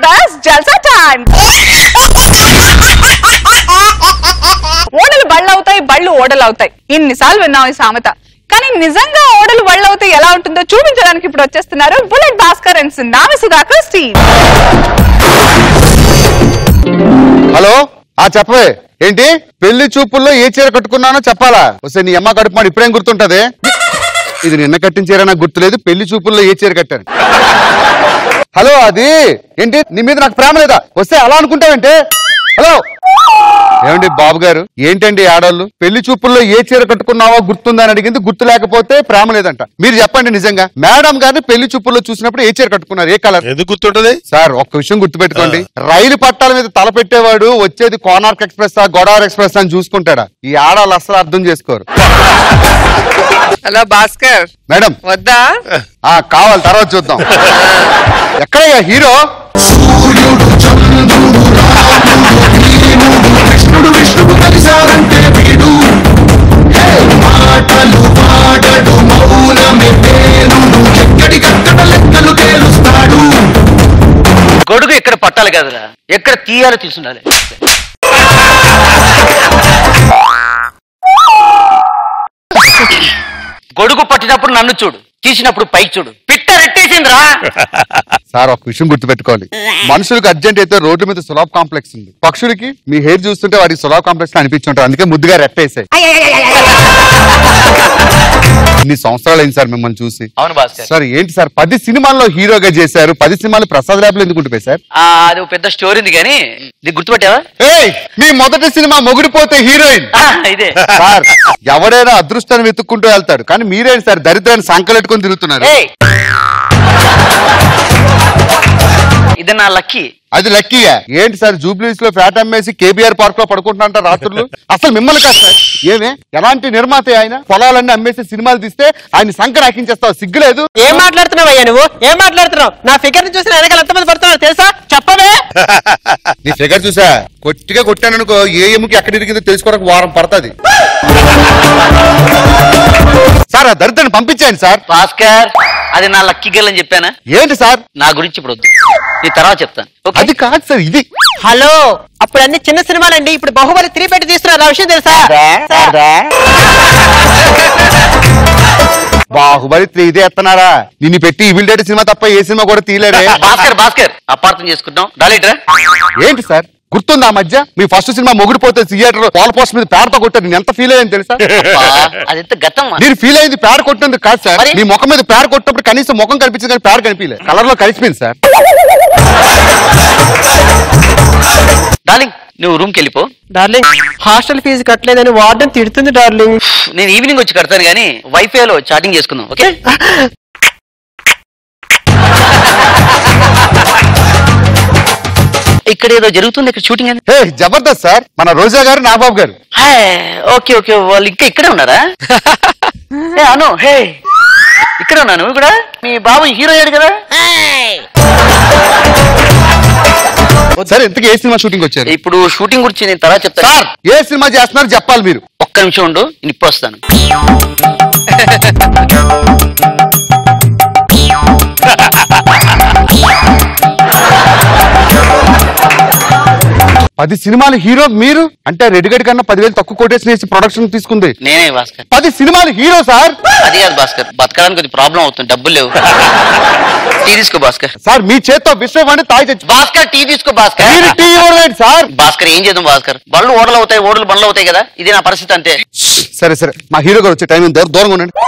Flowers జల్సా time ఓడలు బళ్ళు అవుతాయి బళ్ళు ఓడలు అవుతాయి ఇన్నిసార్లు విన్నాం ఈ సామెత కానీ నిజంగా ఓడలు బళ్ళు అవుతాయి ఎలా ఉంటుందో చూపించడానికి ఇప్పుడు వచ్చేస్తున్నారు బుల్లెట్ భాస్కర్ అండ్ నామి సుధాకర్ స్టీవ్ హలో ఆ చెప్పవే ఏంటి పెళ్లి చూపుల్లో ఏ చీర కట్టుకున్నానో చెప్పాలా వస్తే నీ అమ్మ కడుపు మాడు ఇప్పుడేం గుర్తుంటది ఇది నిన్న కట్టిన చీర నాకు గుర్తులేదు పెళ్లి చూపుల్లో ఏ చీర కట్టాను హలో అది ఏంటి నీ మీద నాకు ప్రేమ లేదా వస్తే అలా అనుకుంటావంటే హలో ఏమండి బాబు గారు ఏంటండి ఆడవాళ్ళు పెళ్లి చూపుల్లో ఏ చీర కట్టుకున్నావో గుర్తుందని అడిగింది గుర్తు లేకపోతే ప్రేమ లేదంట మీరు చెప్పండి నిజంగా మేడం గారిని పెళ్లి చూపుల్లో చూసినప్పుడు ఏ చీర కట్టుకున్నారు ఏ కలర్ ఎందుకు గుర్తుంటది సార్ ఒక్క విషయం గుర్తుపెట్టుకోండి రైలు పట్టాల మీద తల పెట్టేవాడు వచ్చేది కోనార్క్ ఎక్స్ప్రెస్ గోదావరి ఎక్స్ప్రెస్ అని చూసుకుంటాడా ఈ ఆడాలు అసలు అర్థం చేసుకోరు హలో భాస్కర్ మేడం వద్దా ఆ కావాలి తర్వాత చూద్దాం ఎక్కడయ్యా హీరో కృష్ణుడు విష్ణువు కలిశారంటే వీడు హే, మాటలు పాడడు మౌనమే పేరుడు ఎక్కడికక్కడ లెక్కలు తేలుస్తాడు గొడుగు ఎక్కడ పట్టాలి కదరా ఎక్కడ తీయాలో తీసుండాలి గొడుగు పట్టినప్పుడు నన్ను చూడు తీసినప్పుడు పైకి చూడు పిట్ట రెట్టేసిందిరా సార్ ఒక విషయం గుర్తుపెట్టుకోవాలి మనుషులకు అర్జెంట్ అయితే రోడ్డు మీద సులాబ్ కాంప్లెక్స్ ఉంది పక్షులకి మీ హెయిర్ చూస్తుంటే వాడికి సులాబ్ కాంప్లెక్స్ అనిపించుంటారు అందుకే ముద్దుగా రెట్టేసాయి ఇన్ని సంవత్సరాలు అయింది సార్ మిమ్మల్ని చూసి అవును భాస్కర్ సార్ ఏంటి సార్ పది సినిమాల్లో హీరోగా చేశారు పది సినిమాలు ప్రసాద్ ల్యాబ్లో ఎందుకు ఉండిపోయి సార్ ఆ, అది ఒక పెద్ద స్టోరీ ఉంది కానీ ఇది గుర్తుపట్టావా ఏయ్ మీ మొదటి సినిమా మొగుడిపోతే హీరోయిన్ ఆ, ఇదే సార్ ఎవడైనా అదృష్టాన్ని వెతుక్కుంటూ వెళ్తాడు కానీ మీరేంటి సార్ దరిద్రాన్ని సంకలెట్టుకొని తిరుగుతున్నారు ఏయ్! ఇది నా లక్కీ అది లక్కీయా ఏంటి సార్ జూబ్లీస్ లో ఫ్లాట్ అమ్మేసి కేబీఆర్ పార్క్ లో పడుకుంటున్నా రాత్రులు అసలు మిమ్మల్ని కాదు సార్ ఏమే ఎలాంటి నిర్మాత ఆయన పొలాలన్నీ అమ్మేసి సినిమాలు తీస్తే ఆయన సంకర ఆకించేస్తావు సిగ్గులేదు ఏం మాట్లాడుతున్నావు అయ్యా నువ్వు ఏం మాట్లాడుతున్నావు నా ఫిగర్ ని చూసిన వెనకాల ఎంతమంది పడుతున్నారు తెలుసా చెప్పవే నీ ఫిగర్ చూసా కొట్టిగా కొట్టాననుకో ఏ ఎముకి ఎక్కడ ఇరిగిందో తెలుసుకోవడానికి వారం పడుతుంది సార్ ఆ దరిద్రాన్ని పంపించాను సార్ భాస్కర్ అది నా లక్కీ గర్ల్ అని చెప్పానా ఏంటి సార్ నా గురించి ఇప్పుడు వద్దు నీ తర్వాత చెప్తాను ఓకే అది కాదు సార్ ఇది హలో అప్పుడు అన్ని చిన్న సినిమాలండి ఇప్పుడు బాహుబలి త్రీ పెట్టి తీస్తున్నారు ఆ విషయం తెలుసా బాహుబలి త్రీ ఇదే ఎత్తనారా నిన్ను పెట్టి ఈవిల్ డేట్ సినిమా తప్ప ఏ సినిమా కూడా తీయలేరే భాస్కర్ భాస్కర్ అపార్థం చేసుకుంటాం డాలిట్రా ఏంటి సార్ గుర్తుందా ఆ మధ్య మీ ఫస్ట్ సినిమా మొగుడిపోతే థియేటర్ పాల పోస్ట్ మీద పేడతో కొట్టారు నేను ఎంత ఫీల్ అయ్యాను తెలుసా అది ఎంత గతం మీరు ఫీల్ అయింది పేడ కొట్టినందుకు కాదు సార్ మరి? మీ ముఖం మీద పేడ కొట్టినప్పుడు కనీసం ముఖం కనిపించింది కానీ పేడ కనిపించలేదు కలర్ లో కలిసిపోయింది సార్ డార్లింగ్ నువ్వు రూమ్కి వెళ్ళిపో డార్లింగ్ హాస్టల్ ఫీజు కట్టలేదని వార్డెన్ తిడుతుంది డార్లింగ్ నేను ఈవినింగ్ వచ్చి కడతాను కానీ వైఫైలో చాటింగ్ చేసుకుందాం ఓకే ఇక్కడ ఏదో జరుగుతుంది ఇక్కడ షూటింగ్ అని హే జబర్దస్త్ సార్ మన రోజా గారు నాగబాబు గారు హాయ్, ఓకే ఓకే వాళ్ళు ఇంకా ఇక్కడే ఉన్నారా ఏ అను హే ఇక్కడ ఉన్నా నువ్వు కూడా మీ బాబు హీరో అయ్యాడు కదా సార్ ఇంతకీ ఏ సినిమా షూటింగ్ వచ్చారు ఇప్పుడు షూటింగ్ గురించి నేను తర్వాత చెప్తాను సార్ ఏ సినిమా చేస్తున్నారు చెప్పాలి మీరు ఒక్క నిమిషం ఉండు నేను ఇప్పుడు వస్తాను పది సినిమాలు హీరో మీరు అంటే రెడ్డిగడి కన్నా పదివేలు తక్కువ కొటేషన్ వేసి ప్రొడక్షన్ తీసుకుంది నేనే భాస్కర్ పది సినిమాలు హీరో సార్ అది కాదు భాస్కర్ బతకడానికి కొద్ది ప్రాబ్లం అవుతుంది డబ్బులు లేవు టీ తీసుకో భాస్కర్ సార్ మీ చేత్తో విశ్వం అంటే తాగి తెచ్చు భాస్కర్ టీ తీసుకో భాస్కర్ మీరు టీ ఇవ్వలేదు సార్ భాస్కర్ ఏం చేద్దాం భాస్కర్ బళ్ళు ఓడలు అవుతాయి ఓడలు బండ్లు అవుతాయి కదా ఇది నా పరిస్థితి అంతే సరే సరే మా హీరో గారు వచ్చే టైం ఉంది. దూరం దూరంగా ఉండండి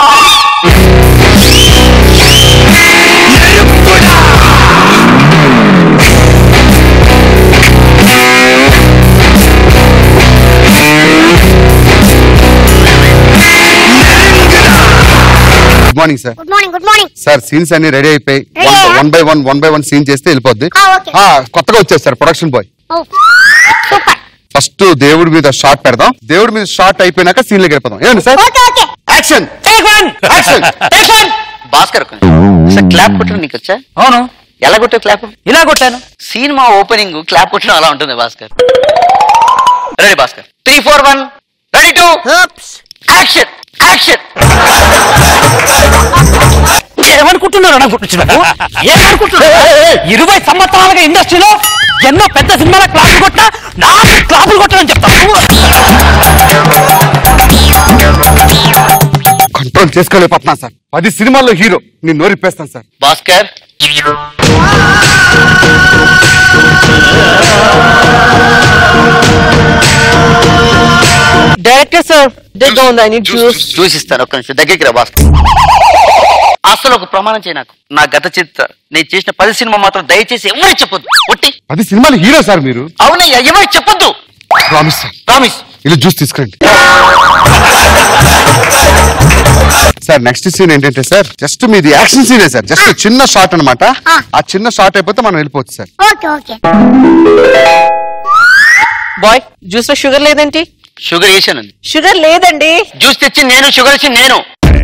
good morning sir good morning good morning sir scenes అన్ని రెడీ అయిపోయి Ready one by one one by one scene చేస్తే వెళ్ళిపోద్ది ఆ, okay. ఆ, కొత్తగా వచ్చేస్తారు production boy oh super first దేవుడి మీద షాట్ పెడదాం దేవుడి మీద షాట్ అయిపోయినాక సీన్ లోకి వెళ్ళిపోదాం ఏమండి sir okay okay action action Bhaskar sir clap కొట్టడం నీకు వచ్చా అవును ఎలా కొట్టావు క్లాప్ ఇలా కొట్టాను సినిమా ఓపెనింగ్ క్లాప్ కొట్టడం అలా ఉంటుంది Bhaskar ready Bhaskar three four one ready two action action ఏమనుకుంటున్నావు ఏమనుకున్నావు గుర్తించినావు ఏమనుకుంటున్నావు ఇరవై సంవత్సరాలుగా ఇండస్ట్రీలో ఎన్నో పెద్ద సినిమాల క్లాసులు కొట్టినా నాకు క్లాసులు కొట్టని చెప్తాను కంట్రోల్ చేసుకోలేకపోతున్నా సార్ పది సినిమాల్లో హీరో నేను నోరిప్పేస్తాను సార్ భాస్కర్ డైరెక్టర్ సార్ దగ్గర ఉంది ఐ నీడ్ జ్యూస్ చూసిస్తాను ఒక్క నిమిషం దగ్గరికి రా భాస్కర్ అసలు ఒక ప్రమాణం చేయి నాకు నా గత చిత్త నేను చేసిన పది సినిమా మాత్రం దయచేసి ఎవరికి చెప్పొద్దు ఒట్టి పది సినిమాలు హీరో సార్ మీరు అవునయ్యా ఎవరికి చెప్పొద్దు ప్రామిస్ సార్ ప్రామిస్ ఇలా జ్యూస్ తీసుకురండి సార్ నెక్స్ట్ సీన్ ఏంటంటే సార్ జస్ట్ మీది యాక్షన్ సీనే సార్ జస్ట్ చిన్న షాట్ అన్నమాట ఆ. ఆ చిన్న షాట్ అయిపోతే మనం వెళ్ళిపోవచ్చు sir okay okay boy juice లో షుగర్ లేదేంటి షుగర్ వేసాను షుగర్ లేదండి జ్యూస్ తెచ్చి నేను షుగర్ ఇచ్చి నేను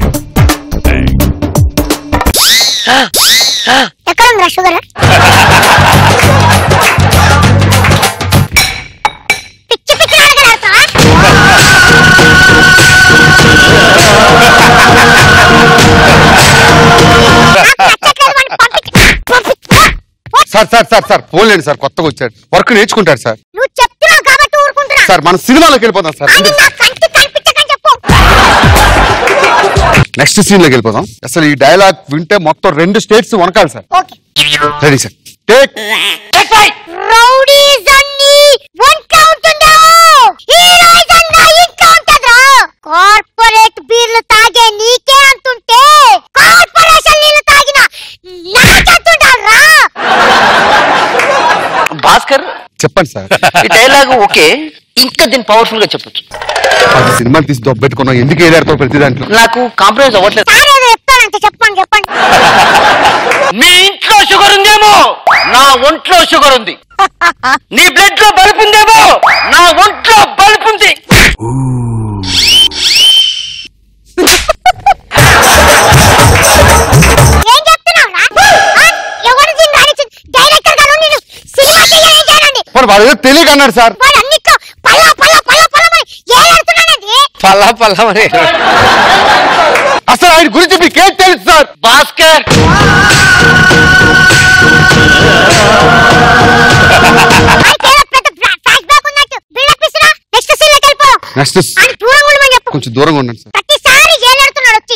ఎక్కడ ఉందిరా షుగర్ పిచ్చి పిచ్చి నాటకాలు సార్ సార్ సార్ సార్ పోలేండి సార్ కొత్తగా వచ్చాడు వర్క్ నేర్చుకుంటాడు సార్ నువ్వు చెప్తున్నావు కాబట్టి ఊరుకుంటున్నా సార్ మన సినిమాలోకి వెళ్ళిపోదాం సార్ అది నా కంటి కనిపించకని చెప్పు నెక్స్ట్ సీన్ లోకి వెళ్ళిపోదాం అసలు ఈ డైలాగ్ వింటే మొత్తం రెండు స్టేట్స్ వనకాలి sir okay ready sir take రౌడీజన్ని వంట ఉంటుందా హీరోయిజన్నా ఇంకా ఉంటుందా కార్పొరేట్ బీర్లు తాగే నీకే అంతుంటే కార్పొరేషన్ నీళ్లు తాగిన నాకెంతుంటారా భాస్కర్ చెప్పండి సార్ ఈ డైలాగ్ ఓకే ఇంకా దీన్ని పవర్ఫుల్ గా చెప్పొచ్చు పది సినిమాలు తీసి దొబ్బెట్టుకున్నాం ఎందుకు ఏదాడుతో ప్రతి దాంట్లో నాకు కాంప్రమైజ్ అవ్వట్లేదు సార్ ఏదో చెప్తానంటే చెప్పండి చెప్పండి మీ ఇంట్లో షుగర్ ఉందేమో నా ఒంట్లో షుగర్ ఉంది నీ బ్లడ్ లో బల్బ్ ఉందేమో నా ఒంట్లో బల్బ్ ఉంది ఏం చెప్తున్నావురా ఆ? ఎవరు దీన్ని రానిచ్చింది డైరెక్టర్ గారు నేను సినిమా తీయాలంటానండి మరి వాడు ఏదో తెలియక అన్నాడు సార్ వాడు అన్నిట్లో పల్ల పల్ల పల్ల పల్లమని ఏలాడుతున్నానండి పల్లా పల్లా మరి అసలు ఆయన గురించి మీకేం తెలుసు సార్ భాస్కర్ అయితే ఏదో పెద్ద ఫ్లాష్ బ్యాక్ ఉన్నట్టు బిల్డప్ ఇస్తున్నా నెక్స్ట్ సీన్ లోకి వెళ్ళిపో నెక్స్ట్ అని దూరంగా ఉండమని చెప్పు కొంచెం దూరంగా ఉండండి సార్ ప్రతిసారి ఏలాడుతున్నాడు వచ్చి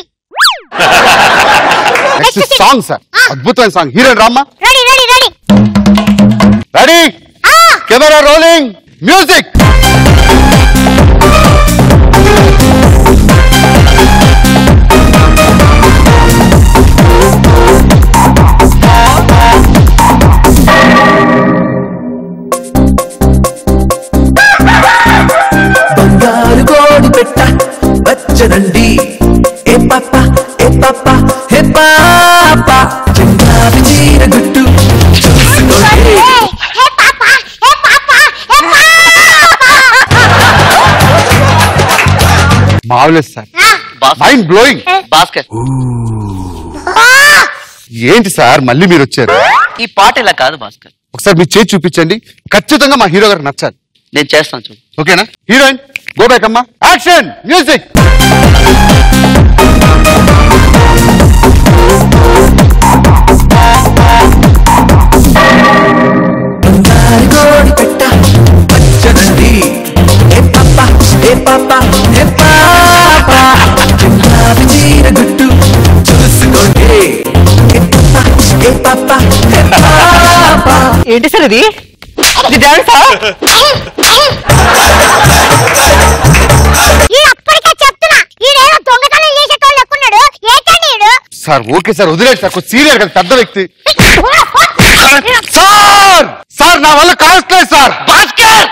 నెక్స్ట్ సాంగ్ సార్ అద్భుతమైన సాంగ్ హీరో రామ్మా ready ready ready ready camera rolling music బంగారు కోడి పెట్ట వచ్చనండి ఏ పాప ఏ పాప హే పాప చెంగావి చీర గుట్టు చూసుకోండి హే పాప హే పాప హే మామూలేదు సార్ పాప మైండ్ బ్లోయింగ్ భాస్కర్ ఏంటి సార్ మళ్ళీ మీరు వచ్చారు ఈ పాట ఇలా కాదు భాస్కర్ ఒకసారి మీ చేతి చూపించండి ఖచ్చితంగా మా హీరో గారు నచ్చాలి నేను చేస్తాను చూడు ఓకేనా హీరోయిన్ గో బ్యాక్ అమ్మా యాక్షన్ మ్యూజిక్ బంగారు కోడి పెట్ట వచ్చనండి ఏ పాప ఏ పాప ఏ పాప చెంగావి చీర గుట్టు చూసుకోండి ఏ పాప ఏ పాప ఏ పాప ఏంటి సార్ ఇది ఇది డాన్సా ఈ అప్పటికే చెప్తున్నా ఈడేదో దొంగతనం చేసేటోళ్ళు ఎక్కున్నాడు ఏంటండి ఈడు సార్ ఓకే సార్ వదిలేదు సార్ కొంచెం సీనియర్ కదా పెద్ద వ్యక్తి సార్ సార్ నా వల్ల కావట్లేదు సార్ భాస్కర్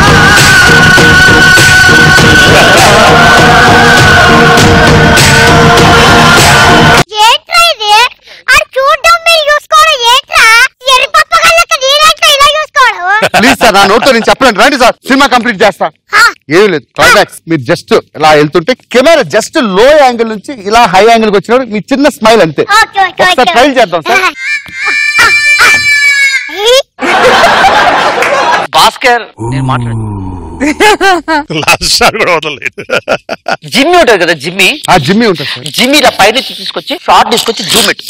ఏంట్రా ఇది అది చూడడం మీరు చూసుకోవడం ఏంట్రా ఎర్రి పప్పగల్లక నీరేంట్రా ఇలా చూసుకోవడం ప్లీజ్ సార్ నా నోట్తో నేను చెప్పలేను రండి సార్ సినిమా కంప్లీట్ చేస్తా ఆ, ఏం లేదు క్లైమాక్స్ మీరు జస్ట్ ఇలా వెళ్తుంటే కెమెరా జస్ట్ లో యాంగిల్ నుంచి ఇలా హై యాంగిల్ కి వచ్చినప్పుడు మీ చిన్న స్మైల్ అంతే ఓకే ఓకే ఒకసారి ఓకే ట్రైల్ చేద్దాం సార్ ఏయ్, భాస్కర్ నేను మాట్లాడు లాస్ట్ షాట్ కూడా వదలలేదు జిమ్మి ఉంటుంది కదా జిమ్మి ఆ జిమ్మి ఉంటుంది సార్ జిమ్మి ఇలా పైనుంచి తీసుకొచ్చి షార్ట్ తీసుకొచ్చి జూమ్ ఇట్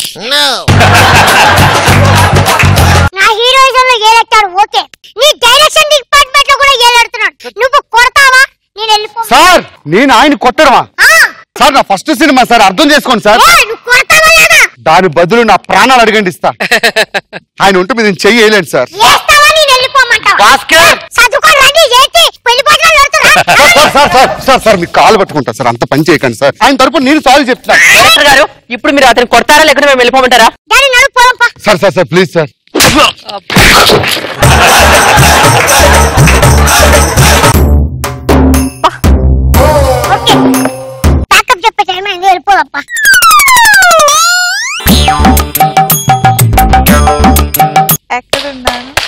నా హీరోయిజం లో ఏలెట్టాడు ఓకే నీ డైరెక్షన్ డిపార్ట్మెంట్ లో కూడా ఏలాడుతున్నాడు నువ్వు కొడతావా నేను వెళ్ళిపో సార్ నేను ఆయన కొట్టడమా ఆ, సార్ నా ఫస్ట్ సినిమా సార్ అర్థం చేసుకోండి సార్ ఓయ్, నువ్వు కొడతావా లేదా దాని బదులు నా ప్రాణాలు అడగండి ఇస్తా ఆయన ఉంటే మీరు నేను చెయ్యి వేయలేండి సార్ వేస్తావా నేను వెళ్ళిపోమంటావా భాస్కర్ చదువుకొని రండి ఏంటి పెళ్లి భోజనాలు పెడుతున్నా sir sir sir sir sir మీకు కాలు పట్టుకుంటా సార్ అంత పని చేయకండి సార్ ఆయన తరపున నేను సాల్వ్ చెప్తాను డైరెక్టర్ గారు ఇప్పుడు మీరు అతను కొడతారా లేకపోతే మేము వెళ్ళిపోమంటారా దాన్ని నడుపు పోదాం పా. Sir sir sir please sir okay pack up చెప్పే టైం అయింది వెళ్ళిపోదప్పా ఎక్కడున్నాను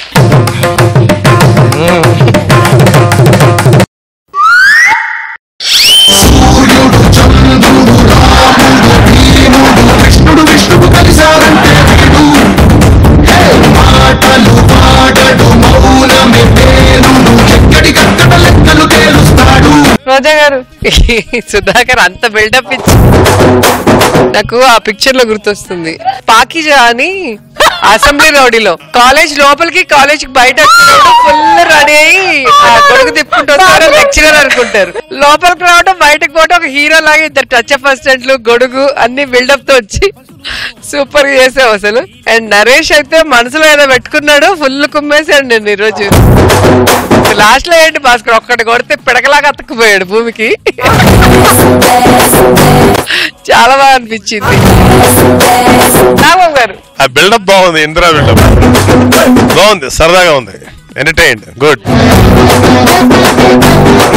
సూర్యుడు చంద్రుడు రాముడు భీముడు కృష్ణుడు విష్ణువు కలిశారంటే వీడు హే, మాటలు పాడడు మౌనమే పేరుడు ఎక్కడికక్కడ లెక్కలు తేలుస్తాడు రోజా గారు సుధాకర్ అంత బిల్డప్ ఇచ్చి నాకు ఆ పిక్చర్ లో గుర్తొస్తుంది పాకిజా అని అసెంబ్లీ రౌడీలో కాలేజ్ లోపలికి కాలేజ్ కి బయట ఫుల్ రెడీ అయ్యి ఆ గొడుగు తిప్పుకుంటూ వస్తారు లెక్చరర్ అనుకుంటారు లోపలికి రావడం బయటకు పోవడం ఒక హీరో లాగా ఇద్దరు టచ్ అప్ అసిస్టెంట్లు గొడుగు అన్ని బిల్డప్ తో వచ్చి సూపర్ చేసావు అసలు అండ్ నరేష్ అయితే మనసులో ఏదో పెట్టుకున్నాడు ఫుల్ కుమ్మేశాడు నేను ఈరోజు లాస్ట్ లో ఏంటి భాస్కర్ ఒక్కటి కొడితే పిడకలాగా అతుక్కుపోయాడు భూమికి చాలా బాగా అనిపించింది నాగబాబు గారు ఆ బిల్డప్ బాగుంది ఇందిరా బిల్డప్ బాగుంది సరదాగా ఉంది ఎంటర్టైన్ గుడ్